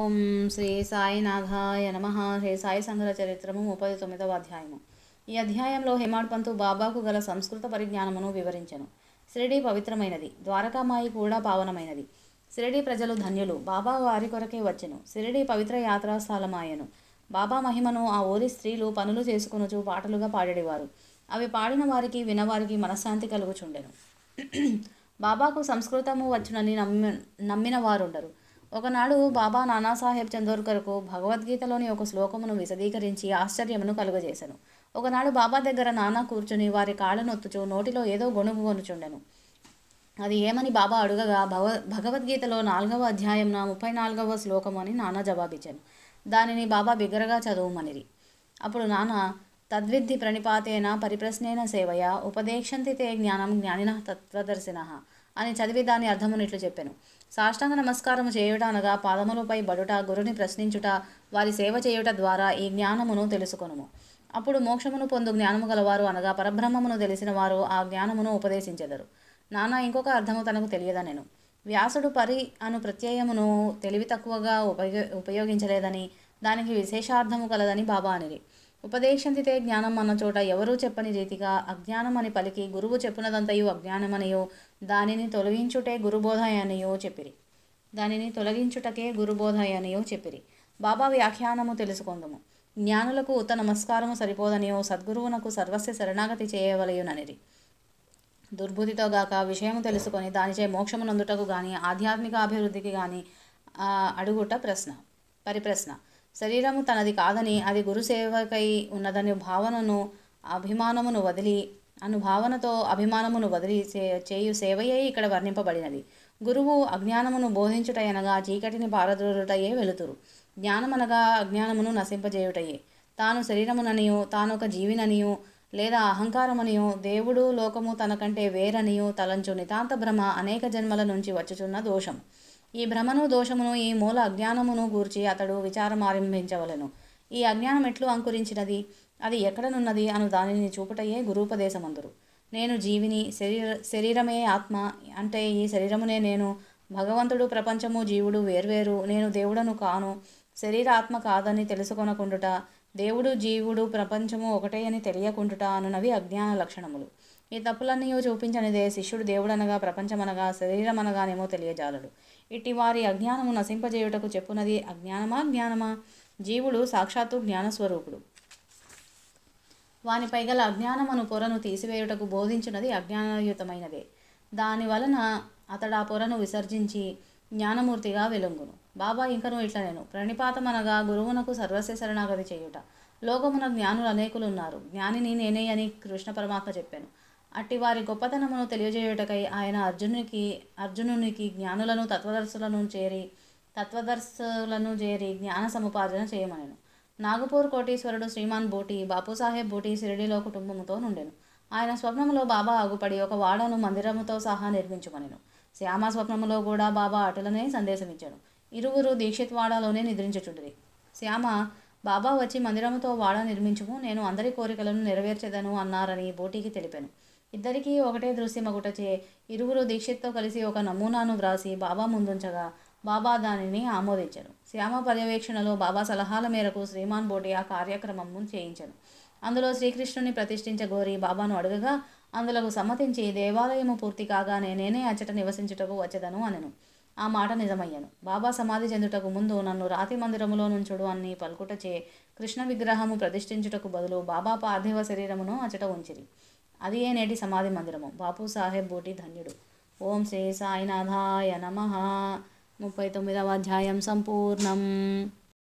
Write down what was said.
ఓం శ్రీ సాయినాథాయ నమ శ్రీ సాయి సంగ్రహ చరిత్రము ముప్పై తొమ్మిదవ అధ్యాయము ఈ అధ్యాయంలో హేమాడ్ పంతు బాబాకు గల సంస్కృత పరిజ్ఞానమును వివరించెను షిరిడి పవిత్రమైనది ద్వారకామాయి కూడా పావనమైనది షిరిడి ప్రజలు ధన్యులు బాబా వారి కొరకే వచ్చెను షిరిడి పవిత్ర యాత్రాస్థలమాయను బాబా మహిమను ఆ ఊరి స్త్రీలు పనులు చేసుకొనుచు పాటలుగా పాడేవారు అవి పాడిన వారికి వినవారికి మనశ్శాంతి కలుగుచుండెను బాబాకు సంస్కృతము వచ్చునని నమ్మి నమ్మిన వారుండరు ఒకనాడు బాబా నానాసాహెబ్ చందోర్కర్కు భగవద్గీతలోని ఒక శ్లోకమును విశదీకరించి ఆశ్చర్యమును కలుగజేశాను ఒకనాడు బాబా దగ్గర నానా కూర్చుని వారి కాళ్ళనొత్తుచు నోటిలో ఏదో గొణుగు కొనుచుండెను అది ఏమని బాబా అడుగగా భగవ భగవద్గీతలో నాలుగవ అధ్యాయంన ముప్పై నాలుగవ శ్లోకము అని నాన్న జవాబిచ్చాను దానిని బాబా బిగ్గరగా చదువుమనిరి అప్పుడు నాన్న తద్విద్ధి ప్రణిపాతేన పరిప్రశ్నేన సేవయ ఉపదేశంతి తే జ్ఞానం జ్ఞానిన తత్వదర్శిన అని చదివి దాని అర్థమునిట్లు చెప్పాను సాష్టాంగ నమస్కారము చేయుట అనగా పాదములపై బడుట గురుని ప్రశ్నించుట వారి సేవ చేయుట ద్వారా ఈ జ్ఞానమును తెలుసుకొనుము అప్పుడు మోక్షమును పొందు జ్ఞానము గలవారు అనగా పరబ్రహ్మమును తెలిసిన వారు ఆ జ్ఞానమును ఉపదేశించెదరు నానా ఇంకొక అర్థము తనకు తెలియదా నేను వ్యాసుడు పరి అను ప్రత్యయమును తెలివి తక్కువగా ఉపయో ఉపయోగించలేదని దానికి విశేషార్థము కలదని బాబా అనిరి ఉపదేశంతితే జ్ఞానం అన్న చోట ఎవరూ చెప్పని రీతిగా అజ్ఞానం అని పలికి గురువు చెప్పునదంతయు అజ్ఞానమనియో దానిని తొలగించుటే గురుబోధయనియో చెప్పిరి దానిని తొలగించుటకే గురుబోధయనియో చెప్పిరి బాబా వ్యాఖ్యానము తెలుసుకొందుము జ్ఞానులకు ఉత్త నమస్కారము సరిపోదనియో సద్గురువునకు సర్వస్య శరణాగతి చేయవలయుననిరి దుర్బుద్ధితో గాక విషయము తెలుసుకొని దానిచే మోక్షమునందుటకు గాని ఆధ్యాత్మిక అభివృద్ధికి గాని ఆ, అడుగుట ప్రశ్న పరిప్రశ్న శరీరము తనది కాదని అది గురు సేవకై ఉన్నదని భావనను అభిమానమును వదిలి అను భావనతో అభిమానమును వదిలి చే- చేయు సేవయే ఇక్కడ వర్ణింపబడినది గురువు అజ్ఞానమును బోధించుటయనగా చీకటిని పారద్రోలుటయే వెలుతురు జ్ఞానమనగా అజ్ఞానమును నశింపజేయుటయే తాను శరీరముననియు తానొక జీవిననియు లేదా అహంకారమనియు దేవుడు లోకము తనకంటే వేరనియు తలంచు నితాంత భ్రమ అనేక జన్మల నుంచి వచ్చుచున్న దోషం ఈ భ్రమను దోషమును ఈ మూల అజ్ఞానమును గూర్చి అతడు విచారం ఆరంభించవలెను ఈ అజ్ఞానం ఎట్లు అంకురించినది అది ఎక్కడనున్నది అను దానిని చూపుటయే గురూపదేశమందురు నేను జీవిని శరీర శరీరమే ఆత్మ అంటే ఈ శరీరమునే నేను భగవంతుడు ప్రపంచము జీవుడు వేర్వేరు నేను దేవుడను కాను శరీర ఆత్మ కాదని తెలుసుకొనకుండుట దేవుడు జీవుడు ప్రపంచము ఒకటే అని తెలియకుండుట అనునవి అజ్ఞాన లక్షణములు ఈ తప్పులన్నీ చూపించనిదే శిష్యుడు దేవుడనగా ప్రపంచమనగా శరీరమనగానేమో తెలియజాలడు ఇట్టి వారి అజ్ఞానము నశింపజేయుటకు చెప్పునది అజ్ఞానమా జ్ఞానమా జీవుడు సాక్షాత్తు జ్ఞానస్వరూపుడు వానిపై గల అజ్ఞానమను పొరను తీసివేయుటకు బోధించినది అజ్ఞానయుతమైనదే దాని వలన అతడు ఆ పొరను విసర్జించి జ్ఞానమూర్తిగా వెలుంగును బాబా ఇంకను ఇట్లా నేను ప్రణిపాతమనగా గురువునకు సర్వస్వ శరణాగతి చేయుట లోకమున జ్ఞానులు అనేకులు ఉన్నారు జ్ఞానిని నేనే అని కృష్ణ పరమాత్మ చెప్పాను అట్టి వారి గొప్పతనమును తెలియజేయుటకై ఆయన అర్జునునికి అర్జునునికి జ్ఞానులను తత్వదర్శులను చేరి తత్వదర్శులను చేరి జ్ఞాన సముపార్జన చేయమనెను నాగపూర్ కోటీశ్వరుడు శ్రీమాన్ బోటి బాపుసాహెబ్ బోటి షిరిడిలో కుటుంబముతో నుండెను ఆయన స్వప్నములో బాబా ఆగుపడి ఒక వాడను మందిరముతో సహా నిర్మించుకొనెను శ్యామ స్వప్నములో కూడా బాబా అటులనే సందేశమిచ్చాడు ఇరువురు దీక్షిత్ వాడాలోనే నిద్రించుచుండిరి శ్యామ బాబా వచ్చి మందిరముతో వాడ నిర్మించుము నేను అందరి కోరికలను నెరవేర్చెదను అన్నారని బోటికి తెలిపాను ఇద్దరికీ ఒకటే దృశ్యమగుటచే ఇరువురు దీక్షిత్తో కలిసి ఒక నమూనాను వ్రాసి బాబా ముందుంచగా బాబా దానిని ఆమోదించారు శ్యామ పర్యవేక్షణలో బాబా సలహాల మేరకు శ్రీమాన్ బోటి ఆ కార్యక్రమము చేయించాను అందులో శ్రీకృష్ణుని ప్రతిష్ఠించగోరి బాబాను అడగగా అందులకు సమ్మతించి దేవాలయము పూర్తి కాగానే నేనే అచ్చట నివసించుటకు వచ్చేదను అనెను ఆ మాట నిజమయ్యాను బాబా సమాధి చెందుటకు ముందు నన్ను రాతి మందిరములో నుంచుడు అని పలుకుటచే కృష్ణ విగ్రహము ప్రతిష్ఠించుటకు బదులు బాబా పార్థివ శరీరమును అచట ఉంచిరి అది ఏ నేటి సమాధి మందిరము బాపు సాహెబ్ బూటి ధన్యుడు ఓం శ్రీ సాయినాథాయ నమ ముప్పై తొమ్మిదవ అధ్యాయం సంపూర్ణం